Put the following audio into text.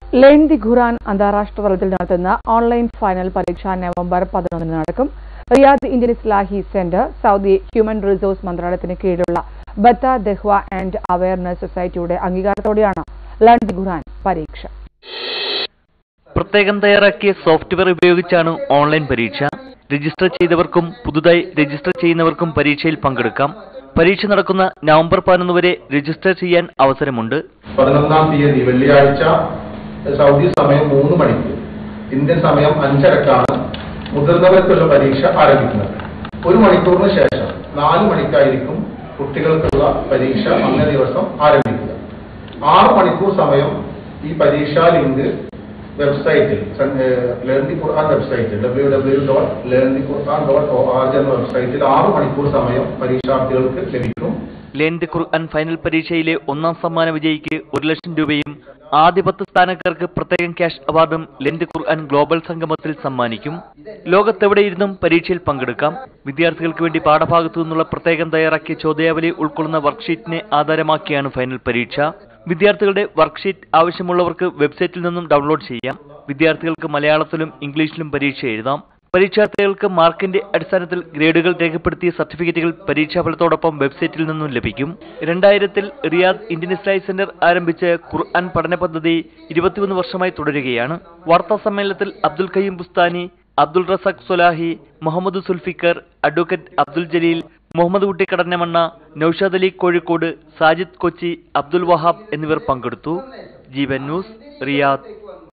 lane the ഖുറാൻ അന്താരാഷ്ട്ര തലത്തിൽ നടത്തുന്ന ഓൺലൈൻ ഫൈനൽ പരീക്ഷ നവംബർ പതിനൊന്നിന് നടക്കും Riyadh Indian Islahi centre Saudi human resource മന്ത്രാലയത്തിന് കീഴിലുള്ള ബത്ത ദഹ്വ ആൻഡ് അവയർനെസ് സൊസൈറ്റിയുടെ അംഗീകാരത്തോടെയാണ് ലേൺ ദി ഖുറാൻ പരീക്ഷ പ്രത്യേകം തയ്യാറാക്കിയ സോഫ്റ്റ്വെയർ ഉപയോഗിച്ചാണ് ഓൺലൈൻ പരീക്ഷ രജിസ്റ്റർ ചെയ്തവർക്കും പുതുതായി രജിസ്റ്റർ ചെയ്യുന്നവർക്കും പരീക്ഷയിൽ പങ്കെടുക്കാം പരീക്ഷ നടക്കുന്ന നവംബർ പതിനൊന്ന് വരെ രജിസ്റ്റർ ചെയ്യാൻ അവസരമുണ്ട് പതിനൊന്നാം തീയതി വെള്ളിയാഴ്ച സൗദി സമയം മൂന്ന് മണിക്ക് ഇന്ത്യൻ സമയം അഞ്ചരക്കാണ് മുതിർന്നവർക്കുള്ള പരീക്ഷ ആരംഭിക്കുന്നത് ഒരു മണിക്കൂറിന് ശേഷം നാല് മണിക്കായിരിക്കും കുട്ടികൾക്കുള്ള പരീക്ഷ അന്നേ ദിവസം ആരംഭിക്കുക ആറ് മണിക്കൂർ സമയം ഈ പരീക്ഷാ ലിങ്ക് വെബ്സൈറ്റിൽ learn the Quran website W W dot learn the Quran dot O R G എന്ന വെബ്സൈറ്റിൽ ആറ് മണിക്കൂർ സമയം പരീക്ഷാർത്ഥികൾക്ക് ലഭിക്കും ലേൺ ദി ഖുർആൻ ഫൈനൽ പരീക്ഷയിലെ ഒന്നാം സമ്മാന വിജയിക്ക് ഒരു ലക്ഷം രൂപയും ആദ്യ പത്ത് സ്ഥാനക്കാർക്ക് പ്രത്യേകം ക്യാഷ് അവാർഡും ലെൻ ദി ഖുർആൻ ഗ്ലോബൽ സംഗമത്തിൽ സമ്മാനിക്കും ലോകത്തെവിടെയിരുന്നും പരീക്ഷയിൽ പങ്കെടുക്കാം വിദ്യാർത്ഥികൾക്ക് വേണ്ടി പാഠഭാഗത്തു നിന്നുള്ള പ്രത്യേകം തയ്യാറാക്കിയ ചോദ്യാവലി ഉൾക്കൊള്ളുന്ന വർക്ക്ഷീറ്റിനെ ആധാരമാക്കിയാണ് ഫൈനൽ പരീക്ഷ വിദ്യാർത്ഥികളുടെ വർക്ക്ഷീറ്റ് ആവശ്യമുള്ളവർക്ക് വെബ്സൈറ്റിൽ നിന്നും ഡൗൺലോഡ് ചെയ്യാം വിദ്യാർത്ഥികൾക്ക് മലയാളത്തിലും ഇംഗ്ലീഷിലും പരീക്ഷ എഴുതാം പരീക്ഷാർത്ഥികൾക്ക് മാർക്കിന്റെ അടിസ്ഥാനത്തിൽ ഗ്രേഡുകൾ രേഖപ്പെടുത്തിയ സർട്ടിഫിക്കറ്റുകൾ പരീക്ഷാഫലത്തോടൊപ്പം വെബ്സൈറ്റിൽ നിന്നും ലഭിക്കും രണ്ടായിരത്തിൽ റിയാദ് ഇന്ത്യൻ ഇസ്ലായി സെന്റർ ആരംഭിച്ച ഖുർആൻ പഠന പദ്ധതി ഇരുപത്തിയൊന്ന് വർഷമായി തുടരുകയാണ് വാർത്താ സമ്മേളനത്തിൽ അബ്ദുൽ ഖയ്യം ബുസ്താനി അബ്ദുൾ റസാഖ് സൊലാഹി മുഹമ്മദ് സുൽഫിക്കർ അഡ്വക്കേറ്റ് അബ്ദുൽ ജലീൽ മുഹമ്മദ് കുട്ടി കടന്നമണ്ണ നൌഷാദ് അലി കോഴിക്കോട് സാജിദ് കൊച്ചി അബ്ദുൽ വഹാബ് എന്നിവർ പങ്കെടുത്തു ജീവൻ ന്യൂസ് റിയാദ്